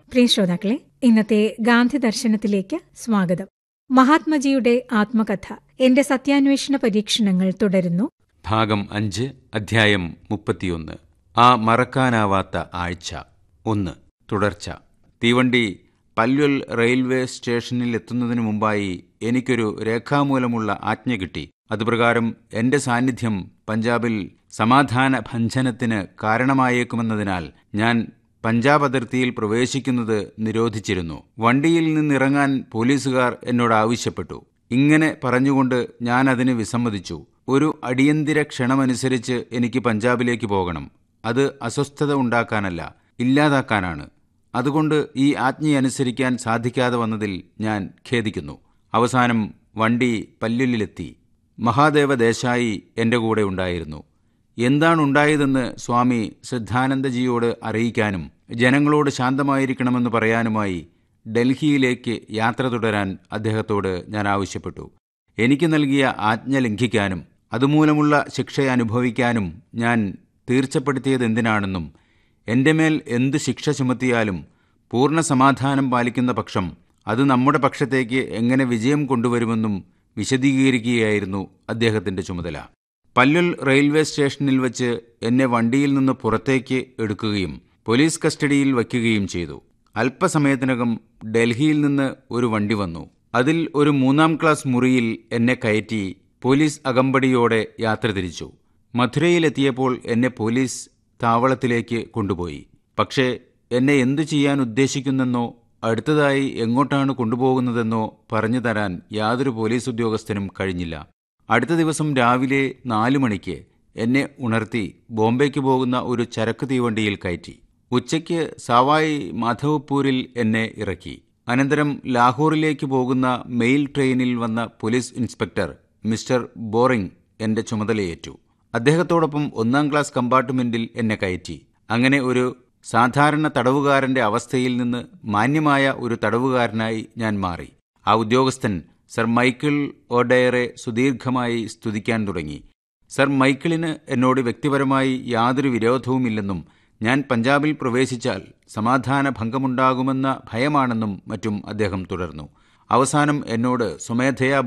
പ്രിയ ശ്രോതാക്കളെ ഇന്നത്തെ ഗാന്ധി ദർശനത്തിലേക്ക് സ്വാഗതം മഹാത്മജിയുടെ ആത്മകഥ എന്റെ സത്യാന്വേഷണ പരീക്ഷണങ്ങൾ തുടരുന്നു ഭാഗം അഞ്ച് അധ്യായം മുപ്പത്തിയൊന്ന് ആ മറക്കാനാവാത്ത ആഴ്ച ഒന്ന് തുടർച്ച തീവണ്ടി പല്വൽ റെയിൽവേ സ്റ്റേഷനിൽ എത്തുന്നതിനു മുമ്പായി എനിക്കൊരു രേഖാമൂലമുള്ള ആജ്ഞ കിട്ടി അതുപ്രകാരം എന്റെ സാന്നിധ്യം പഞ്ചാബിൽ സമാധാന ഭഞ്ജനത്തിന് കാരണമായേക്കുമെന്നതിനാൽ ഞാൻ പഞ്ചാബ് അതിർത്തിയിൽ പ്രവേശിക്കുന്നത് നിരോധിച്ചിരുന്നു വണ്ടിയിൽ നിന്നിറങ്ങാൻ പോലീസുകാർ എന്നോട് ആവശ്യപ്പെട്ടു ഇങ്ങനെ പറഞ്ഞുകൊണ്ട് ഞാൻ അതിന് വിസമ്മതിച്ചു ഒരു അടിയന്തിര ക്ഷണമനുസരിച്ച് എനിക്ക് പഞ്ചാബിലേക്ക് പോകണം അത് അസ്വസ്ഥത ഉണ്ടാക്കാനല്ല ഇല്ലാതാക്കാനാണ് അതുകൊണ്ട് ഈ ആജ്ഞയനുസരിക്കാൻ സാധിക്കാതെ വന്നതിൽ ഞാൻ ഖേദിക്കുന്നു അവസാനം വണ്ടി പല്ലുലിലെത്തി മഹാദേവ ദേശായി എൻ്റെ കൂടെ ഉണ്ടായിരുന്നു എന്താണുണ്ടായതെന്ന് സ്വാമി ശ്രദ്ധാനന്ദജിയോട് അറിയിക്കാനും ജനങ്ങളോട് ശാന്തമായിരിക്കണമെന്ന് പറയാനുമായി ഡൽഹിയിലേക്ക് യാത്ര തുടരാൻ അദ്ദേഹത്തോട് ഞാൻ ആവശ്യപ്പെട്ടു എനിക്ക് നൽകിയ ആജ്ഞ ലംഘിക്കാനും അതുമൂലമുള്ള ശിക്ഷ അനുഭവിക്കാനും ഞാൻ തീർച്ചപ്പെടുത്തിയതെന്തിനാണെന്നും എൻ്റെ മേൽ എന്ത് ശിക്ഷ ചുമത്തിയാലും പൂർണ്ണ സമാധാനം പാലിക്കുന്ന പക്ഷം അത് നമ്മുടെ പക്ഷത്തേക്ക് എങ്ങനെ വിജയം കൊണ്ടുവരുമെന്നും വിശദീകരിക്കുകയായിരുന്നു അദ്ദേഹത്തിൻ്റെ ചുമതല പല്ലുൽ റെയിൽവേ സ്റ്റേഷനിൽ വച്ച് എന്നെ വണ്ടിയിൽ നിന്ന് പുറത്തേക്ക് എടുക്കുകയും പോലീസ് കസ്റ്റഡിയിൽ വയ്ക്കുകയും ചെയ്തു അല്പസമയത്തിനകം ഡൽഹിയിൽ നിന്ന് ഒരു വണ്ടി വന്നു അതിൽ ഒരു മൂന്നാം ക്ലാസ് മുറിയിൽ എന്നെ കയറ്റി പോലീസ് അകമ്പടിയോടെ യാത്ര തിരിച്ചു മധുരയിലെത്തിയപ്പോൾ എന്നെ പോലീസ് താവളത്തിലേക്ക് കൊണ്ടുപോയി പക്ഷേ എന്നെ എന്തു ചെയ്യാൻ ഉദ്ദേശിക്കുന്നെന്നോ അടുത്തതായി എങ്ങോട്ടാണ് കൊണ്ടുപോകുന്നതെന്നോ പറഞ്ഞു തരാൻ യാതൊരു പോലീസ് ഉദ്യോഗസ്ഥനും കഴിഞ്ഞില്ല അടുത്ത ദിവസം രാവിലെ നാലു മണിക്ക് എന്നെ ഉണർത്തി ബോംബെക്ക് പോകുന്ന ഒരു ചരക്ക് തീവണ്ടിയിൽ കയറ്റി ഉച്ചയ്ക്ക് സവായ് മാധവ്പൂരിൽ എന്നെ ഇറക്കി അനന്തരം ലാഹോറിലേക്ക് പോകുന്ന മെയിൽ ട്രെയിനിൽ വന്ന പോലീസ് ഇൻസ്പെക്ടർ മിസ്റ്റർ ബോറിംഗ് എന്റെ ചുമതലയേറ്റു അദ്ദേഹത്തോടൊപ്പം ഒന്നാം ക്ലാസ് കമ്പാർട്ട്മെന്റിൽ എന്നെ കയറ്റി അങ്ങനെ ഒരു സാധാരണ തടവുകാരന്റെ അവസ്ഥയിൽ നിന്ന് മാന്യമായ ഒരു തടവുകാരനായി ഞാൻ മാറി ആ ഉദ്യോഗസ്ഥൻ സർ മൈക്കിൾ ഓഡയറെ സുദീർഘമായി സ്തുതിക്കാൻ തുടങ്ങി സർ മൈക്കിളിന് എന്നോട് വ്യക്തിപരമായി യാതൊരു വിരോധവുമില്ലെന്നും ഞാൻ പഞ്ചാബിൽ പ്രവേശിച്ചാൽ സമാധാന ഭംഗമുണ്ടാകുമെന്ന ഭയമാണെന്നും മറ്റും അദ്ദേഹം തുടർന്നു അവസാനം എന്നോട് സ്വമേധയാ